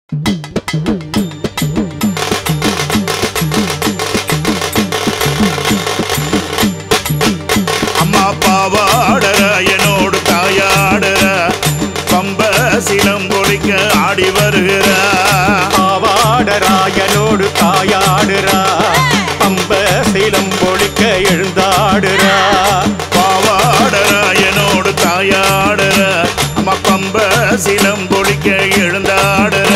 அம்மா பாவாடற என்னோடு தாயாடற பம்ப சிலம் பொழிக்க ஆடி வருகிற பாவாடராயனோடு தாயாடுறா பம்ப சிலம் பொழிக்க எழுந்தாடுறா பாவாடற என்னோடு தாயாடற அம்மா பம்ப சிலம் பொழிக்க எழுந்தாடுற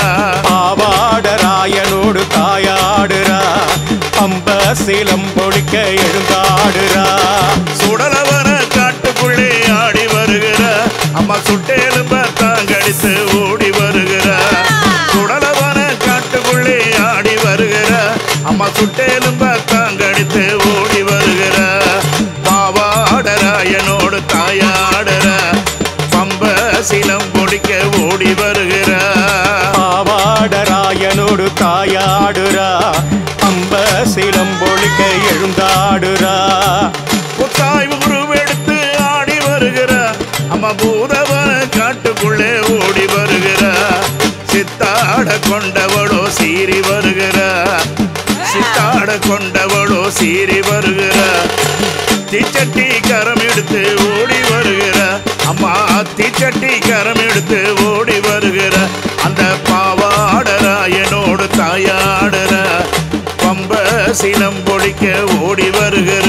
பாவாடராயனோடு தாயாடுறா பம்ப சிலம் பொழிக்க எழுந்தாடுறா சுடலவன காட்டுக்குள்ளே ஆடி வருகிற அம்மா சுட்டெலும்ப தாங்கடித்து ஓடி வருகிற சுடலவன காட்டுக்குள்ளே ஆடி வருகிற அம்மா சுட்டெலும்ப தாங்கடித்து ஓடி வருகிற பாவாடராயனோடு தாயாடற பம்ப சிலம் பொடிக்க ஓடி வருகிற பாவாடராயனோடு தாயாடுறா பம்ப சிலம் பொழிக்க எழுந்தாடுறா புத்தாய் உருவெடுத்து ஆடி வருகிற அம்மா பூதவன காட்டுக்குள்ளே ஓடி வருகிற சித்தாட கொண்டவளோ சீறி வருகிற சித்தாட கொண்டவளோ சீறி வருகிற தீச்சட்டி கரம் எடுத்து ஓடி வருகிற அம்மா தீச்சட்டி கரம் எடுத்து ஓடி வருகிற அந்த பாவாடராயனோடு தாயாடுற பம்ப சிலம் பொழிக்க ஓடி வருகிற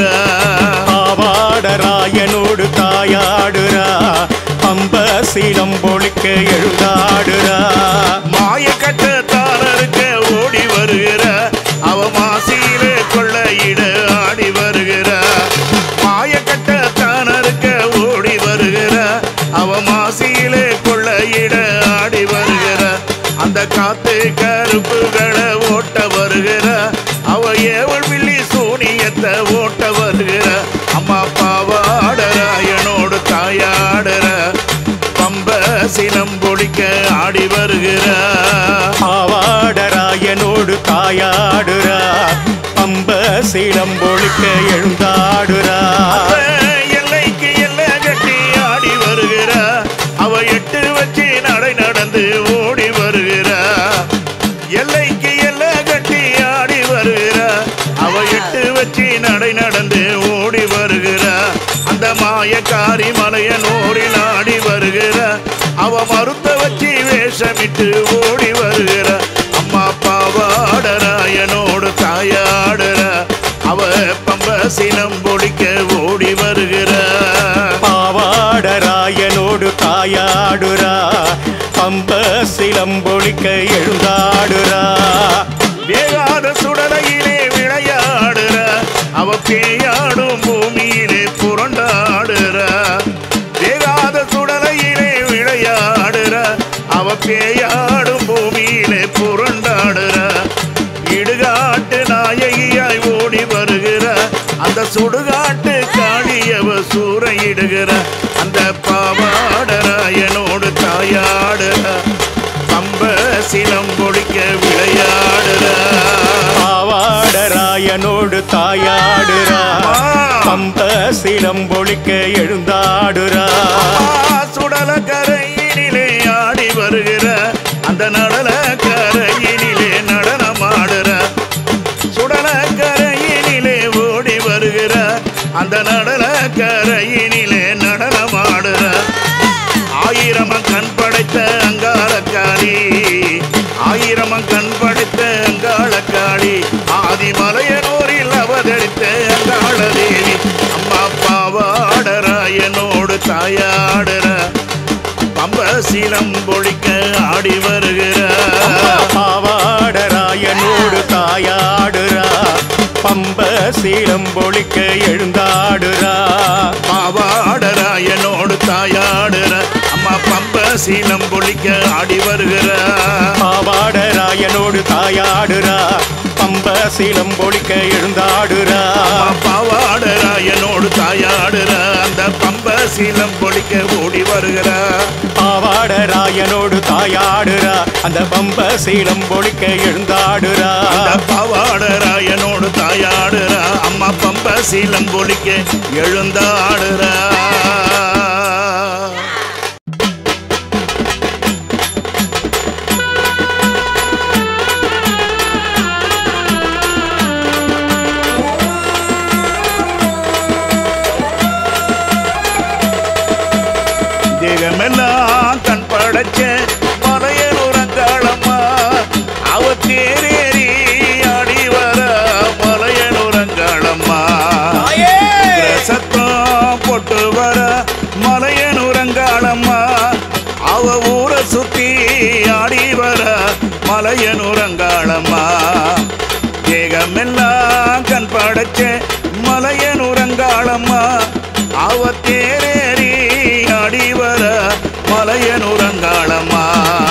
பாவாடராயனோடு தாயாடுறா பம்ப சீலம் பொழிக்க எழுந்தாடுறா மாயக்கட்ட தாளருக்க ஓடி வருகிற அவ மாசியிலே கொள்ளையிட ஆடி வருகிற மாயக்கட்ட தானருக்க ஓடி வருகிற அவ மாசியிலே கொள்ளையிட ஆடி வருகிற அந்த காத்து கருப்புகளை ஓட்ட வருகிற அவ ஏவல் வில்லி சூனியத்தை ஓட்ட வருகிற அம்மா பாவாடராயனோடு தாயாடுற பம்ப சிலம் பொழிக்க ஆடி வருகிற பாவாடராயனோடு தாயாடுறா பம்ப சீலம் பொழிக்க எழுந்தாடுறா எல்லைக்கு எல்லை கட்டி ஆடி வருகிற அவ எட்டு வச்சு நடை நடந்து ஓடி வருகிற எல்லைக்கு எல்லை கட்டி ஆடி வருகிற அவ எட்டு வச்சு நடை நடந்து ஓடி வருகிற அந்த மாயக்காரி மலையனூரில் ஆடி வருகிற அவ மருத்த வச்சு வேஷமிட்டு ஓடி வருகிற அம்மா பாவாடராயனோடு தாயாடுற அவ பம்ப சினம் பொடிக்க ஓடி வருகிற பாவாடராயனோடு தாயாடுறா பம்ப சிலம் பொழிக்க எழுந்தாடுறா வேகாத சுடலையிலே விளையாடுற அவ பேயாடும் பூமியிலே புரண்டாடுற வேகாத சுடலையிலே விளையாடுற அவ பேயாடும் பூமியிலே புரண்டாடுற இடுகாட்டு நாயகியாய் ஓடி வருகிற அந்த சுடுகாட்டு காளியவ சூறையிடுகிற அந்த பாவாடராயனோடு தாயாடுற பம்ப சிலம் பொடிக்க விளையாடுற பாவாடராயனோடு தாயாடுறா பம்ப சிலம் பொழிக்க எழுந்தாடுறா சுடல கரையினிலே ஆடி வருகிற அந்த நடல கரையினிலே நடனமாடுற சுடல கரையினிலே ஓடி வருகிற அந்த நடல கரையினிலே நடனமாடுற ஆயிரம் கண் படைத்த அங்காளக்காளி ஆயிரம் கண் படைத்த அங்காளக்காளி ஆதிமலையனூரில் அவதரித்த அங்காள தேவி அம்மா பாவாடராயனோடு தாயாடுற பம்ப சீலம் பொழிக்க ஆடி வருகிற பாவாடராயனோடு தாயாடுறா பம்ப சீலம் பொழிக்க எழுந்தாடுறா பாவாடராயனோடு தாயாடுற அம்மா பம்ப சீலம் பொழிக்க ஆடி வருகிற பாவாடராயனோடு தாயாடுறா பம்ப சீலம் பொழிக்க எழுந்தாடுறா அம்மா பாவாடராயனோடு தாயாடுற அந்த பம்ப சீலம் பொழிக்க ஓடி வருகிற பாவாடராயனோடு தாயாடுறா அந்த பம்ப சீலம் பொழிக்க எழுந்தாடுறா அந்த பாவாடராயனோடு தாயாடுற அம்மா பம்ப சீலம் பொழிக்க எழுந்தாடுற வர மலையனுரங்காளம்மா ஏகமெல்லாம் கண் படைச்ச மலையனுரங்காளம்மா அவ தேரேறி ஆடி வர மலையனுரங்காளம்மா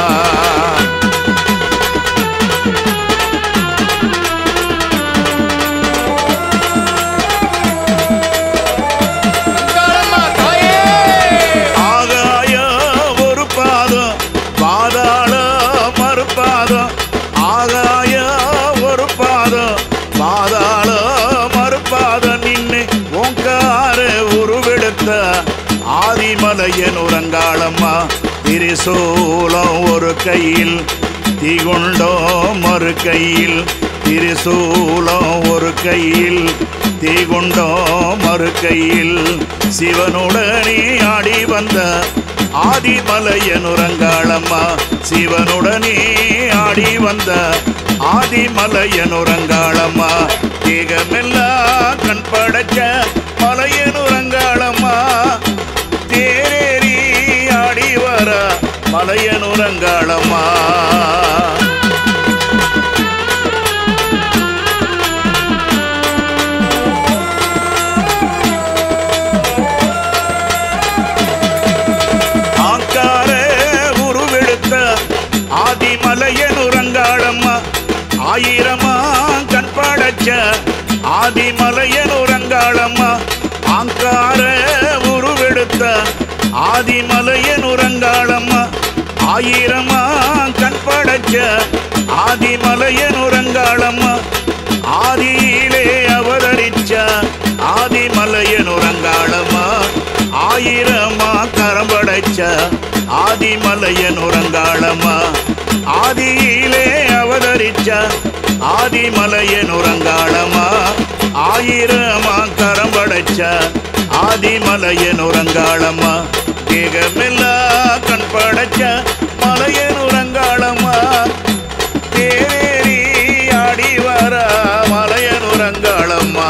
அங்காளம்மா தாயே ஆகாய ஒரு பாதம் பாதாள மறுபாதம் ஆகாய ஒரு பாதம் பாதாள மறுபாதம் நின்று ஓங்கார உருவெடுத்த ஆதிமலையன் உறங்காளம்மா திரிசூலம் ஒரு கையில் தீகுண்டோம் மறு கையில் திரிசூலம் ஒரு கையில் தீகுண்டோம் மறு கையில் சிவனுடனே ஆடி வந்த ஆதிமலையனுரங்காளம்மா சிவனுடனே ஆடி வந்த ஆதிமலையனுரங்காளம்மா தேகமெல்லாம் கண் படைச்ச மலையனுரங்காளம்மா தேரேறி ஆடி வர மலையனுரங்காளம்மா ஆக்கார உருவெடுத்த ஆதிமலையனுரங்காளம்மா ஆயிரமா கண் படைச்ச ஆதிமலையனுரங்காளம்மா ஆங்கார உருவெடுத்த ஆதிமலையனுரங்காளம்மா ஆயிரமா கண் படைச்ச ஆதிமலையனுரங்காளம்மா ஆதியிலே அவதரிச்ச ஆதிமலையனுரங்காளம்மா ஆயிரமா கரம் படைச்ச ஆதிமலையனுரங்காளம்மா ஆதியிலே அவதரிச்ச ஆதிமலையனுரங்காளம்மா ஆயிரமா கரம் படைச்ச ஆதிமலையனுரங்காளம்மா தேகமெல்லாம் கண் படைச்ச மலையனுரங்காளம்மா தேரேறி ஆடி வர மலையனுரங்காளம்மா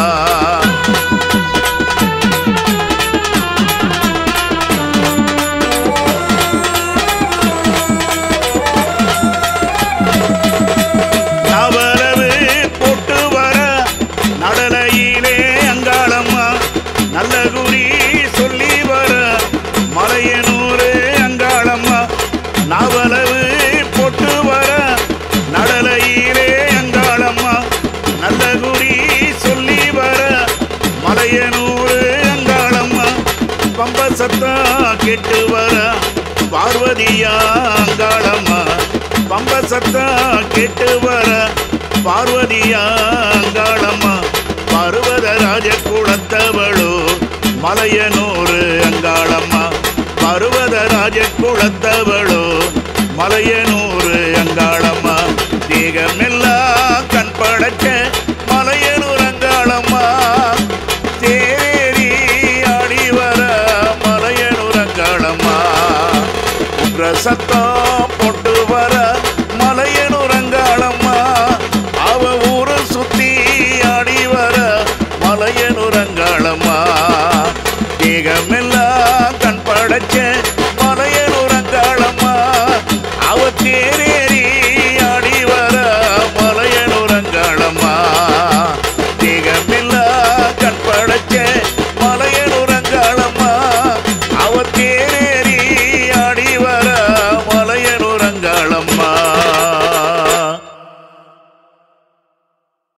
நவரவு போட்டு வர நடலையிலே அங்காளம்மா நல்ல குறி சொல்லி வர மலையனூரு அங்காளம்மா நவலவு போட்டு வர நடலையிலே அங்காளம்மா நல்ல குறி சொல்லி வர மலையனூரு அங்காளம்மா பம்ப சத்தம் கேட்டு வர பார்வதியா அங்காளம்மா பம்ப சத்தம் கேட்டு வர பார்வதியா அங்காளம்மா பர்வத ராஜ குலத்தவளோ மலையனூரு அங்காளம்மா பர்வத ராஜ குலத்தவளோ மலையனூரு அங்காளம்மா தேகமெல்லாம் கண் படைச்ச மலையனூர் அங்காளம்மா தேரி ஆடி வர மலையனூர் அங்காளம்மா உங்க சத்தம் போட்டு வர மலையனூர் அங்காளம்மா அவ ஊரை சுத்தி ஆடி வர மலையனூர் அங்காளம்மா தேகமெல்லாம்